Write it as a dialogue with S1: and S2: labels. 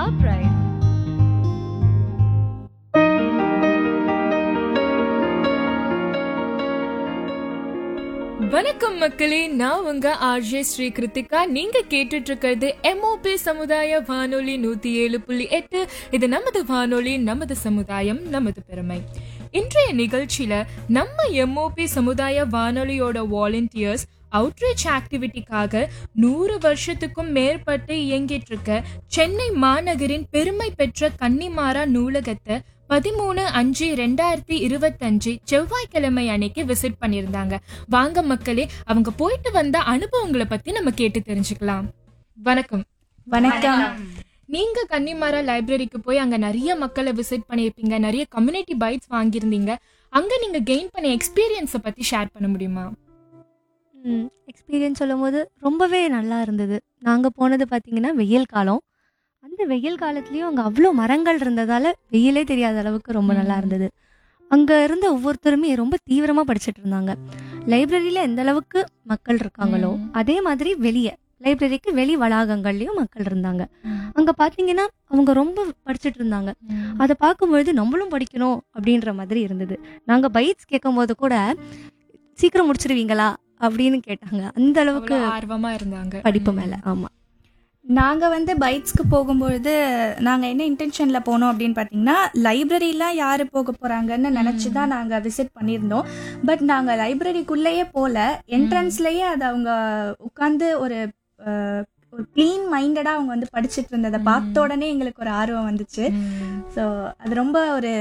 S1: Top right.
S2: வணக்கம் மக்களே நான் உங்க ஆர்ஜே ஸ்ரீ கிருத்திகா நீங்க கேட்டுட்டு இருக்கிறது எம்ஓபி சமுதாய வானொலி நூத்தி ஏழு புள்ளி எட்டு இது நமது வானொலி நமது சமுதாயம் நமது பெருமை இன்றைய நிகழ்ச்சியில நம்ம எம்ஓபி சமுதாய வானொலியோட வாலண்டியர்ஸ் அவுட்ரீச் ஆக்டிவிட்டிக்காக நூறு வருஷத்துக்கும் மேற்பட்டு இயங்கிட்டு இருக்க சென்னை மாநகரின் பெருமை பெற்ற கன்னிமாரா நூலகத்தை பதிமூணு அஞ்சு ரெண்டாயிரத்தி இருபத்தஞ்சு செவ்வாய்க்கிழமை அன்னைக்கு விசிட் பண்ணியிருந்தாங்க வாங்க மக்களே அவங்க போயிட்டு வந்த அனுபவங்களை பத்தி நம்ம கேட்டு தெரிஞ்சுக்கலாம் வணக்கம்
S3: வணக்கம்
S2: நீங்க கன்னிமாரா லைப்ரரிக்கு போய் அங்க நிறைய மக்களை விசிட் பண்ணியிருப்பீங்க நிறைய கம்யூனிட்டி பைட்ஸ் வாங்கியிருந்தீங்க அங்க நீங்க கெயின் பண்ண எக்ஸ்பீரியன்ஸை பத்தி ஷேர் பண்ண முடியுமா
S3: எக்ஸ்பீரியன்ஸ் சொல்லும்போது ரொம்பவே நல்லா இருந்தது நாங்கள் போனது பார்த்தீங்கன்னா வெயில் காலம் அந்த வெயில் காலத்துலேயும் அங்கே அவ்வளோ மரங்கள் இருந்ததால் வெயிலே தெரியாத அளவுக்கு ரொம்ப நல்லா இருந்தது அங்கே இருந்த ஒவ்வொருத்தருமே ரொம்ப தீவிரமாக படிச்சுட்டு இருந்தாங்க லைப்ரரியில் எந்த அளவுக்கு மக்கள் இருக்காங்களோ
S2: ம்.
S3: அதே மாதிரி வெளியே லைப்ரரிக்கு வெளி வளாகங்கள்லேயும் மக்கள் இருந்தாங்க அங்கே பார்த்தீங்கன்னா அவங்க ரொம்ப படிச்சுட்டு இருந்தாங்க அதை பார்க்கும்பொழுது நம்மளும் படிக்கணும் அப்படின்ற மாதிரி இருந்தது நாங்கள் பைட்ஸ் கேட்கும்போது கூட சீக்கிரம் முடிச்சிருவீங்களா அப்படின்னு கேட்டாங்க அந்த அளவுக்கு
S2: அவ்வளவு ஆர்வமா இருந்தாங்க
S3: படிப்பு மேல ஆமா
S4: நாங்கள் வந்து பைட்ஸ்க்கு போகும்பொழுது நாங்கள் என்ன இன்டென்ஷனில் போனோம் அப்படின்னு பார்த்தீங்கன்னா லைப்ரரிலாம் யார் போக போகிறாங்கன்னு நினச்சி தான் நாங்கள் விசிட் பண்ணியிருந்தோம் பட் நாங்கள் லைப்ரரிக்குள்ளேயே போகல என்ட்ரன்ஸ்லேயே அதை அவங்க உட்காந்து ஒரு அஹ், ஒரு க்ளீன் மைண்டடாக அவங்க வந்து படிச்சுட்டு இருந்ததை பார்த்த உடனே எங்களுக்கு ஒரு ஆர்வம் வந்துச்சு
S2: ம்.
S4: ஸோ அது ரொம்ப ஒரு